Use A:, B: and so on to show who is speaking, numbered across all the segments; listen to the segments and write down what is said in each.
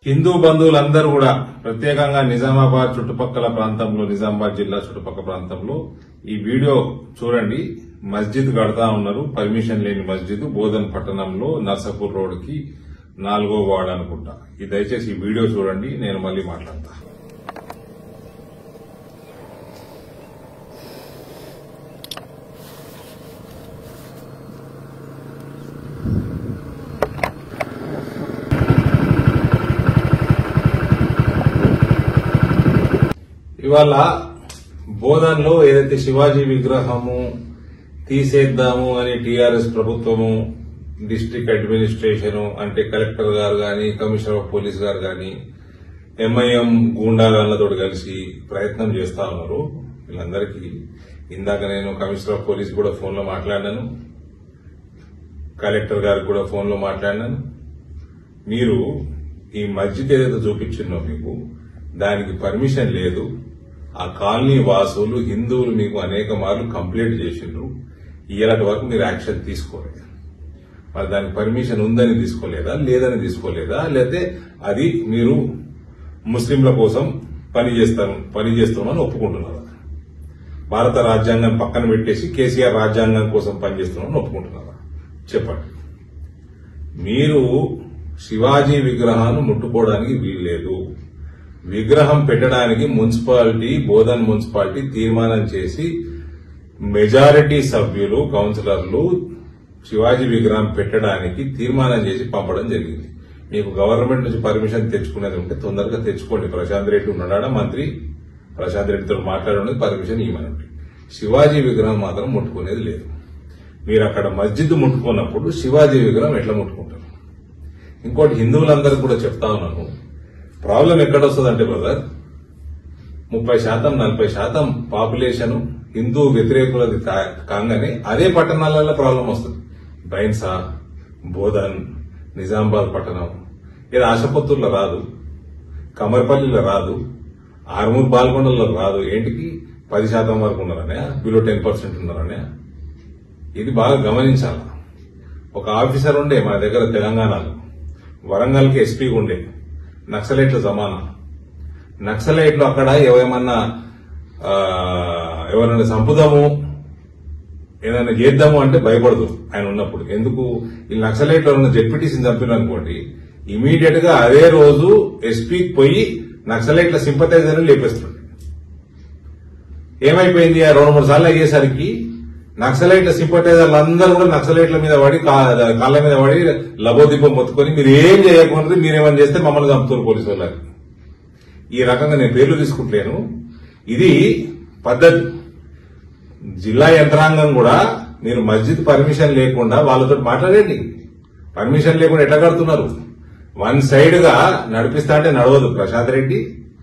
A: హిందూ బంధువులందరూ కూడా ప్రత్యేకంగా నిజామాబాద్ చుట్టుపక్కల ప్రాంతంలో నిజామాబాద్ జిల్లా చుట్టుపక్కల ప్రాంతంలో ఈ వీడియో చూడండి మస్జిద్ కడతా ఉన్నారు పర్మిషన్ లేని మస్జిద్ బోధన్ పట్టణంలో నర్సపూర్ రోడ్ కి నాలుగో వార్డ్ అనుకుంటా ఇది దయచేసి ఈ వీడియో చూడండి నేను మళ్ళీ మాట్లాడతా ఇవాళ బోధన్లో ఏదైతే శివాజీ విగ్రహము తీసేద్దాము అని టీఆర్ఎస్ ప్రభుత్వము డిస్ట్రిక్ట్ అడ్మినిస్ట్రేషన్ అంటే కలెక్టర్ గారు గాని కమిషనర్ ఆఫ్ పోలీస్ గారు గాని ఎంఐఎం గూండాగాళ్లతో కలిసి ప్రయత్నం చేస్తా ఉన్నారు వీళ్ళందరికీ ఇందాక నేను కమిషనర్ ఆఫ్ పోలీస్ కూడా ఫోన్ లో మాట్లాడినాను కలెక్టర్ గారికి కూడా ఫోన్ లో మాట్లాడినాను మీరు ఈ మస్జిద్ ఏదైతే చూపించిందో మీకు దానికి పర్మిషన్ లేదు ఆ కాలనీ వాసులు హిందువులు మీకు అనేక మార్లు కంప్లైంట్ చేసిండ్రు ఇలాంటి వరకు మీరు యాక్షన్ తీసుకోలేదు మరి దానికి పర్మిషన్ ఉందని తీసుకోలేదా లేదని తీసుకోలేదా లేకపోతే అది మీరు ముస్లింల కోసం పని చేస్తాను పని చేస్తున్నామని ఒప్పుకుంటున్నారా భారత రాజ్యాంగం పక్కన పెట్టేసి కేసీఆర్ రాజ్యాంగం కోసం పనిచేస్తున్నామని ఒప్పుకుంటున్నారా చెప్పండి మీరు శివాజీ విగ్రహాన్ని ముట్టుకోవడానికి వీల్లేదు విగ్రహం పెట్టడానికి మున్సిపాలిటీ బోధన్ మున్సిపాలిటీ తీర్మానం చేసి మెజారిటీ సభ్యులు కౌన్సిలర్లు శివాజీ విగ్రహం పెట్టడానికి తీర్మానం చేసి పంపడం జరిగింది మీకు గవర్నమెంట్ నుంచి పర్మిషన్ తెచ్చుకునేది ఉంటే తొందరగా తెచ్చుకోండి ప్రశాంత్ రెడ్డి ఉన్నాడా మంత్రి ప్రశాంత్ రెడ్డితో మాట్లాడడానికి పర్మిషన్ ఇవ్వనండి శివాజీ విగ్రహం మాత్రం ముట్టుకునేది లేదు మీరు అక్కడ మస్జిద్ ముట్టుకున్నప్పుడు శివాజీ విగ్రహం ఎట్లా ముట్టుకుంటారు ఇంకోటి హిందువులందరూ కూడా చెప్తా ఉన్నాను ప్రాబ్లం ఎక్కడ వస్తుందంటే బ్రదర్ ముప్పై శాతం నలభై శాతం పాపులేషన్ హిందూ వ్యతిరేకులది కా- కాగానే అదే పట్టణాలలో ప్రాబ్లం వస్తుంది బైన్సా బోధన్ నిజామాబాద్ పట్టణం ఇది ఆశపత్తుల్లో రాదు కమర్పల్లిలో రాదు ఆర్మూర్ బాల్కొండలో రాదు ఏంటికి పది శాతం వరకు ఉన్నారనే బిలో టెన్ పర్సెంట్ ఉన్నారనే ఇది బాగా గమనించాలి ఒక ఆఫీసర్ ఉండే మన దగ్గర తెలంగాణలో వరంగల్కి ఎస్పీ ఉండే నక్సలైట్ల జమానా నక్సలైట్లు అక్కడ ఏమన్నా ఆ, ఎవరైనా చంపుదాము ఏదైనా చేద్దాము అంటే భయపడదు ఆయన ఉన్నప్పుడు ఎందుకు ఈ నక్సలైట్లు ఎవరైనా జెడ్పీటీసీని చంపిన అనుకోండి ఇమీడియట్ గా అదే రోజు ఎస్పీకి పోయి నక్సలైట్ల సింపతైజర్ లేపేస్తుంది ఏమైపోయింది ఆ రెండు మూడు సార్లు అయ్యేసరికి నక్సలైట్ల సింపటైజర్లు అందరూ కూడా నక్సలైట్ల మీద పడి కా- కాళ్ళ మీద పడి లబోదీపం మొత్తుకొని మీరు ఏం చేయకూడదు మీరేమని చేస్తే మమ్మల్ని చంపుతారు పోలీసు వాళ్ళకి ఈ రకంగా నేను పేర్లు తీసుకుంటలేను ఇది పద్ధతి జిల్లా యంత్రాంగం కూడా మీరు మస్జిద్ పర్మిషన్ లేకుండా వాళ్ళతో మాట్లాడండి పర్మిషన్ లేకుండా ఎట్లా కడుతున్నారు వన్ సైడ్ గా నడిపిస్తా అంటే నడవదు ప్రశాంత్ రెడ్డి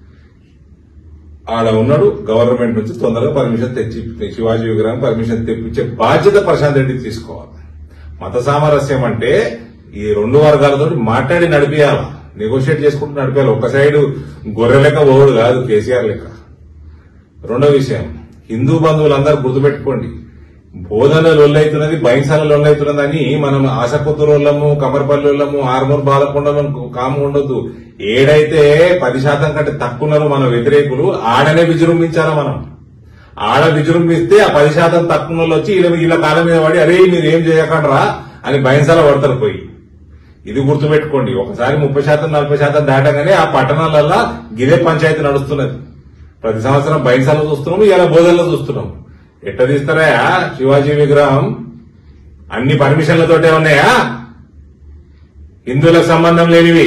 A: ఆడ ఉన్నాడు గవర్నమెంట్ నుంచి తొందరగా పర్మిషన్ తెచ్చి శివాజీ విగ్రహం పర్మిషన్ తెప్పించే బాధ్యత ప్రశాంత్ రెడ్డి తీసుకోవాలి మత సామరస్యం అంటే ఈ రెండు వర్గాలతో మాట్లాడి నడిపియాలి నెగోషియేట్ చేసుకుంటూ నడిపేయాలి ఒక సైడ్ గొర్రె లెక్క ఓడు కాదు కేసీఆర్ లెక్క రెండో విషయం హిందూ బంధువులందరూ గుర్తుపెట్టుకోండి బోధన లొల్లైతున్నది బైంసాల లొల్లైతున్నదని మనం ఆశపుత్రులము కమర్పల్లులము ఆర్మూర్ బాలకొండలం కాము ఉండొద్దు ఏడైతే పది శాతం కంటే తక్కువ ఉన్నారో మన వ్యతిరేకులు ఆడనే విజృంభించాలా మనం ఆడ విజృంభిస్తే ఆ పది శాతం తక్కువ ఉన్న వాళ్ళు వచ్చి వీళ్ళ వీళ్ళ కాలం మీద పడి అరే మీరు ఏం చేయకండ్రా అని బైంసాల పడతారు పోయి ఇది గుర్తుపెట్టుకోండి ఒకసారి ముప్పై శాతం నలభై శాతం దాటగానే ఆ పట్టణాలల్లో గిదే పంచాయతీ నడుస్తున్నది ప్రతి సంవత్సరం బైన్సాలో చూస్తున్నాము ఇలా బోధనలో చూస్తున్నాం ఎట్ట తీస్తారా శివాజీ విగ్రహం అన్ని పర్మిషన్లతోటే ఉన్నాయా హిందువులకు సంబంధం లేనివి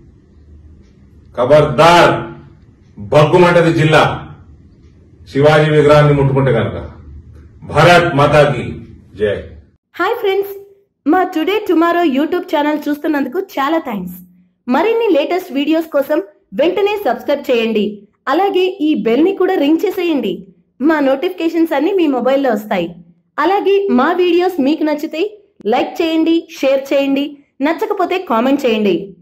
A: ఖబర్దార్ బగ్గుమంటది జిల్లా శివాజీ విగ్రహాన్ని ముట్టుకుంటే కనుక భారత్ మాతాకి జై
B: హాయ్ ఫ్రెండ్స్ మా టుడే టుమారో యూట్యూబ్ ఛానల్ చూస్తున్నందుకు చాలా థ్యాంక్స్ మరిన్ని లేటెస్ట్ వీడియోస్ కోసం వెంటనే సబ్స్క్రైబ్ చేయండి అలాగే ఈ బెల్ ని కూడా రింగ్ చేసేయండి మా నోటిఫికేషన్స్ అన్ని మీ మొబైల్లో వస్తాయి అలాగే మా వీడియోస్ మీకు నచ్చితే లైక్ చేయండి షేర్ చేయండి నచ్చకపోతే కామెంట్ చేయండి